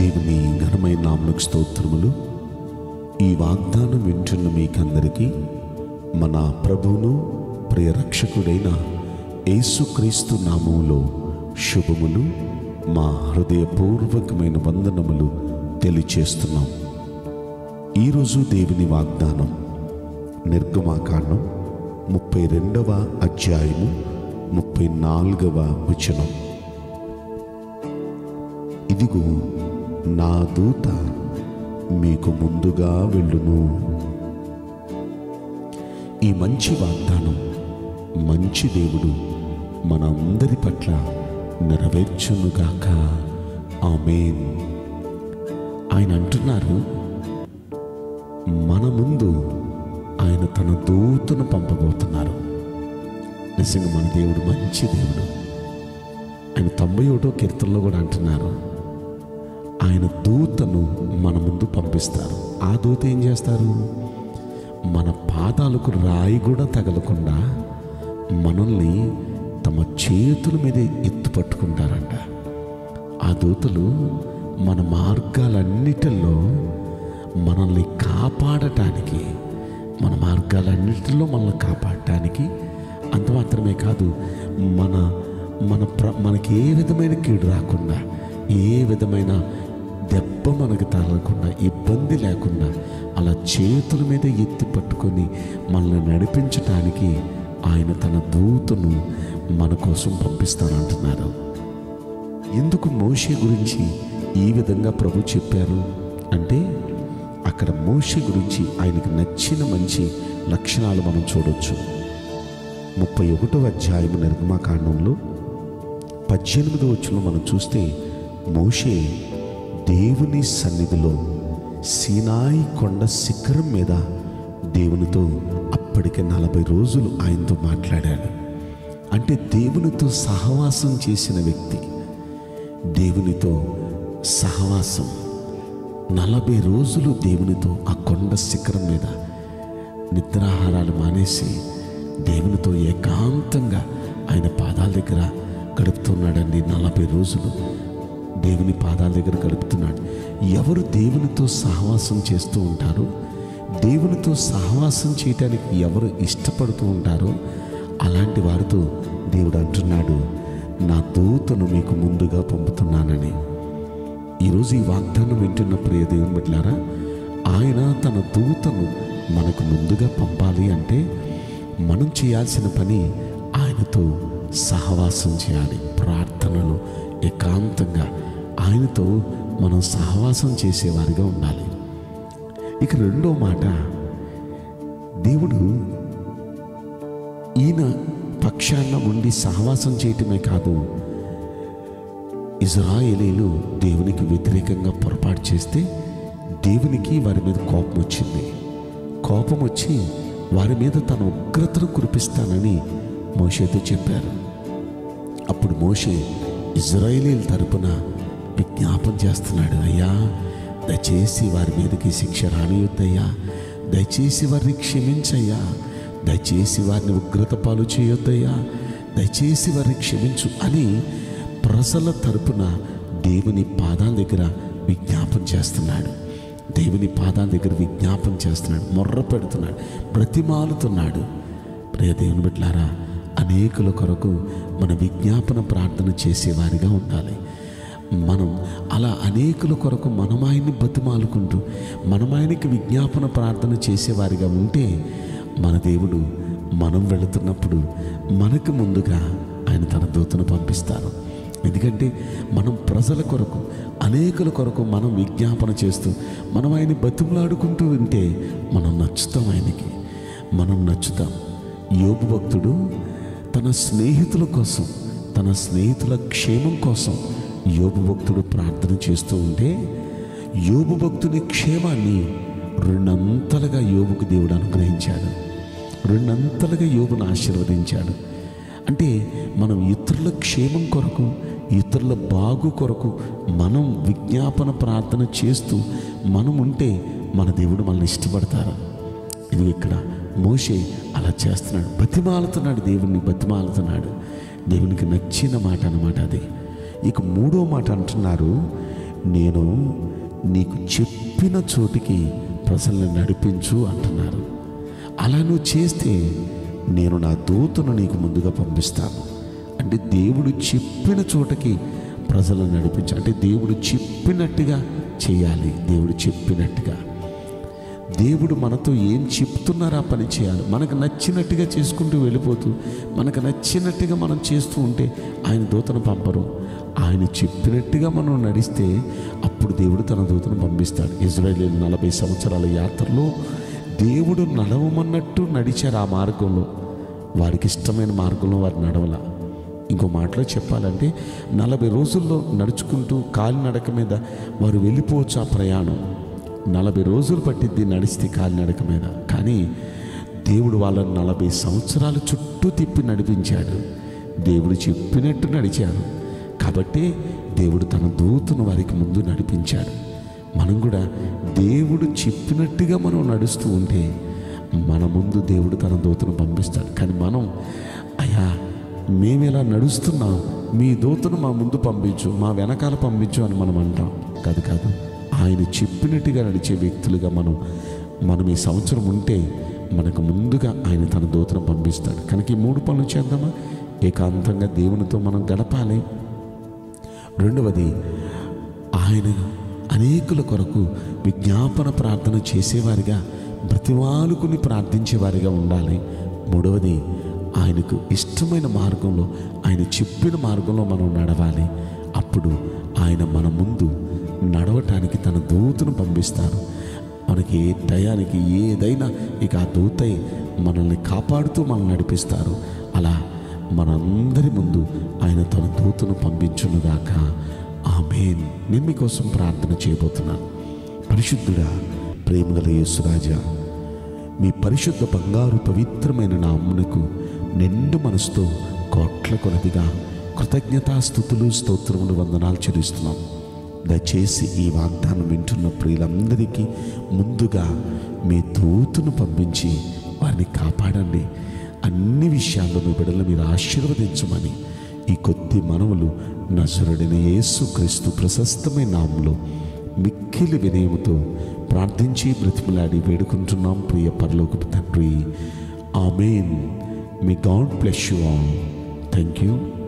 దేవుని ఘనమైన నామకు స్తోత్రములు ఈ వాగ్దానం వింటున్న మీకందరికీ మన ప్రభువును ప్రియ రక్షకుడైన యేసుక్రీస్తు నామములో శుభములు మా హృదయపూర్వకమైన వందనములు తెలియచేస్తున్నాం ఈరోజు దేవుని వాగ్దానం నిర్గమాకాండం ముప్పై రెండవ అధ్యాయము ముప్పై నాలుగవ వచనం ఇదిగో నా దూత మీకు ముందుగా వెళ్ళును ఈ మంచి వాగ్దానం మంచి దేవుడు మనందరి పట్ల నెరవేర్చునుగాక ఆమేన్ ఆయన అంటున్నారు మన ముందు ఆయన తన దూతను పంపబోతున్నారు నిజంగా మన దేవుడు మంచి దేవుడు ఆయన తొంభై ఒకటో కీర్తనలో కూడా అంటున్నారు ఆయన దూతను మన ముందు పంపిస్తారు ఆ దూత ఏం చేస్తారు మన పాదాలకు రాయి కూడా తగలకుండా మనల్ని తమ చేతుల మీద ఎత్తు పట్టుకుంటారంట ఆ దూతలు మన మార్గాలన్నిటిలో మనల్ని కాపాడటానికి మన మార్గాలన్నిటిలో మనల్ని కాపాడటానికి అంత మాత్రమే కాదు మన మన ప్ర మనకి ఏ విధమైన కీడు రాకుండా ఏ విధమైన దెబ్బ మనకు తగలకుండా ఇబ్బంది లేకుండా అలా చేతుల మీద ఎత్తి పట్టుకొని మనల్ని నడిపించటానికి ఆయన తన దూతను మన కోసం పంపిస్తానంటున్నారు ఎందుకు మోషే గురించి ఈ విధంగా ప్రభు చెప్పారు అంటే అక్కడ మోషే గురించి ఆయనకు నచ్చిన మంచి లక్షణాలు మనం చూడొచ్చు ముప్పై ఒకటో అధ్యాయము నిర్గమాకాండంలో పద్దెనిమిదో వచ్చిన మనం చూస్తే మోషే దేవుని సన్నిధిలో సీనాయి కొండ శిఖరం మీద దేవునితో అప్పటికే నలభై రోజులు ఆయనతో మాట్లాడాడు అంటే దేవునితో సహవాసం చేసిన వ్యక్తి దేవునితో సహవాసం నలభై రోజులు దేవునితో ఆ కొండ శిఖరం మీద నిద్రాహారాలు మానేసి దేవునితో ఏకాంతంగా ఆయన పాదాల దగ్గర గడుపుతున్నాడండి నలభై రోజులు దేవుని పాదాల దగ్గర గడుపుతున్నాడు ఎవరు దేవునితో సహవాసం చేస్తూ ఉంటారో దేవునితో సహవాసం చేయటానికి ఎవరు ఇష్టపడుతూ ఉంటారో అలాంటి వారితో దేవుడు అంటున్నాడు నా దూతను మీకు ముందుగా పంపుతున్నానని ఈరోజు ఈ వాగ్దానం వింటున్న ప్రియ దేవుని బిడ్డలారా ఆయన తన దూతను మనకు ముందుగా పంపాలి అంటే మనం చేయాల్సిన పని ఆయనతో సహవాసం చేయాలి ప్రార్థనలు ఏకాంతంగా ఆయనతో మనం సహవాసం చేసేవారిగా ఉండాలి ఇక రెండో మాట దేవుడు ఈయన పక్షాన ఉండి సహవాసం చేయటమే కాదు ఇజ్రాయేలీలు దేవునికి వ్యతిరేకంగా పొరపాటు చేస్తే దేవునికి వారి మీద కోపం వచ్చింది కోపం వచ్చి వారి మీద తన ఉగ్రతను కురిపిస్తానని మోషేతో చెప్పారు అప్పుడు మోషే ఇజ్రాయేలీల తరపున విజ్ఞాపం చేస్తున్నాడు అయ్యా దయచేసి వారి మీదకి శిక్ష రానియొద్దయ్యా దయచేసి వారిని క్షమించయ్యా దయచేసి వారిని ఉగ్రత పాలు చేయొద్దయ్యా దయచేసి వారిని క్షమించు అని ప్రజల తరపున దేవుని పాదాల దగ్గర విజ్ఞాపం చేస్తున్నాడు దేవుని పాదాల దగ్గర విజ్ఞాపం చేస్తున్నాడు మొర్ర పెడుతున్నాడు బ్రతిమాలుతున్నాడు ప్రియ దేవుని బిడ్డలారా అనేకుల కొరకు మన విజ్ఞాపన ప్రార్థన చేసేవారిగా ఉండాలి మనం అలా అనేకుల కొరకు మనం ఆయన్ని బతిమాలుకుంటూ మనం ఆయనకి విజ్ఞాపన ప్రార్థన చేసేవారిగా ఉంటే మన దేవుడు మనం వెళుతున్నప్పుడు మనకు ముందుగా ఆయన తన దూతను పంపిస్తారు ఎందుకంటే మనం ప్రజల కొరకు అనేకుల కొరకు మనం విజ్ఞాపన చేస్తూ మనం ఆయన్ని బతిమలాడుకుంటూ ఉంటే మనం నచ్చుతాం ఆయనకి మనం నచ్చుతాం యోగు భక్తుడు తన స్నేహితుల కోసం తన స్నేహితుల క్షేమం కోసం యోగు భక్తుడు ప్రార్థన చేస్తూ ఉంటే యోగు భక్తుని క్షేమాన్ని రెండంతలుగా యోగుకు దేవుడు అనుగ్రహించాడు రెండంతలుగా యోగును ఆశీర్వదించాడు అంటే మనం ఇతరుల క్షేమం కొరకు ఇతరుల బాగు కొరకు మనం విజ్ఞాపన ప్రార్థన చేస్తూ మనం ఉంటే మన దేవుడు మనల్ని ఇష్టపడతారు ఇది ఇక్కడ మోషే అలా చేస్తున్నాడు బతిమాలుతున్నాడు దేవుణ్ణి బతిమాలుతున్నాడు దేవునికి నచ్చిన మాట అన్నమాట అది ఇక మూడో మాట అంటున్నారు నేను నీకు చెప్పిన చోటికి ప్రజల్ని నడిపించు అంటున్నారు అలా నువ్వు చేస్తే నేను నా దూతను నీకు ముందుగా పంపిస్తాను అంటే దేవుడు చెప్పిన చోటకి ప్రజలను నడిపించు అంటే దేవుడు చెప్పినట్టుగా చేయాలి దేవుడు చెప్పినట్టుగా దేవుడు మనతో ఏం చెప్తున్నారో ఆ పని చేయాలి మనకు నచ్చినట్టుగా చేసుకుంటూ వెళ్ళిపోతూ మనకు నచ్చినట్టుగా మనం చేస్తూ ఉంటే ఆయన దూతను పంపరు ఆయన చెప్పినట్టుగా మనం నడిస్తే అప్పుడు దేవుడు తన దూతను పంపిస్తాడు ఇజ్రాయేల్ నలభై సంవత్సరాల యాత్రలో దేవుడు నడవమన్నట్టు నడిచారు ఆ మార్గంలో వారికి ఇష్టమైన మార్గంలో వారు నడవల ఇంకో మాటలో చెప్పాలంటే నలభై రోజుల్లో నడుచుకుంటూ కాలినడక మీద వారు వెళ్ళిపోవచ్చు ఆ ప్రయాణం నలభై రోజులు పట్టిద్ది నడిస్తే కాలినడక మీద కానీ దేవుడు వాళ్ళని నలభై సంవత్సరాల చుట్టూ తిప్పి నడిపించాడు దేవుడు చెప్పినట్టు నడిచారు కాబట్టి దేవుడు తన దూతను వారికి ముందు నడిపించాడు మనం కూడా దేవుడు చెప్పినట్టుగా మనం నడుస్తూ ఉంటే మన ముందు దేవుడు తన దూతను పంపిస్తాడు కానీ మనం అయ్యా మేము ఇలా నడుస్తున్నాం మీ దూతను మా ముందు పంపించు మా వెనకాల పంపించు అని మనం అంటాం కాదు కాదు ఆయన చెప్పినట్టుగా నడిచే వ్యక్తులుగా మనం మనం ఈ సంవత్సరం ఉంటే మనకు ముందుగా ఆయన తన దూతను పంపిస్తాడు కనుక ఈ మూడు పనులు చేద్దామా ఏకాంతంగా దేవునితో మనం గడపాలి రెండవది ఆయన అనేకుల కొరకు విజ్ఞాపన ప్రార్థన చేసేవారిగా బ్రతిమాలుకుని ప్రార్థించేవారిగా ఉండాలి మూడవది ఆయనకు ఇష్టమైన మార్గంలో ఆయన చెప్పిన మార్గంలో మనం నడవాలి అప్పుడు ఆయన మన ముందు నడవటానికి తన దూతను పంపిస్తారు మనకి ఏ టయానికి ఏదైనా ఇక ఆ దూతై మనల్ని కాపాడుతూ మనల్ని నడిపిస్తారు అలా మనందరి ముందు ఆయన తన దూతను పంపించునుగాక ఆమెన్ నేను మీకోసం ప్రార్థన చేయబోతున్నాను పరిశుద్ధుడా ప్రేమగల యేసురాజా మీ పరిశుద్ధ బంగారు పవిత్రమైన నామ్మునకు నిండు మనసుతో కోట్ల కొలదిగా కృతజ్ఞతాస్థుతులు స్తోత్రములు వందనాలు చెల్లిస్తున్నాం దయచేసి ఈ వాగ్దానం వింటున్న ప్రియులందరికీ ముందుగా మీ దూతును పంపించి వారిని కాపాడండి అన్ని విషయాల్లో మీ బిడ్డలు మీరు ఆశీర్వదించమని ఈ కొద్ది మనవులు నజరుడైన యేసు క్రీస్తు ప్రశస్తమైన నామంలో మిక్కిలి వినయముతో ప్రార్థించి బ్రతిమలాడి వేడుకుంటున్నాం ప్రియ పరలోకపు తండ్రి ఆమెన్ మీ God bless you all thank you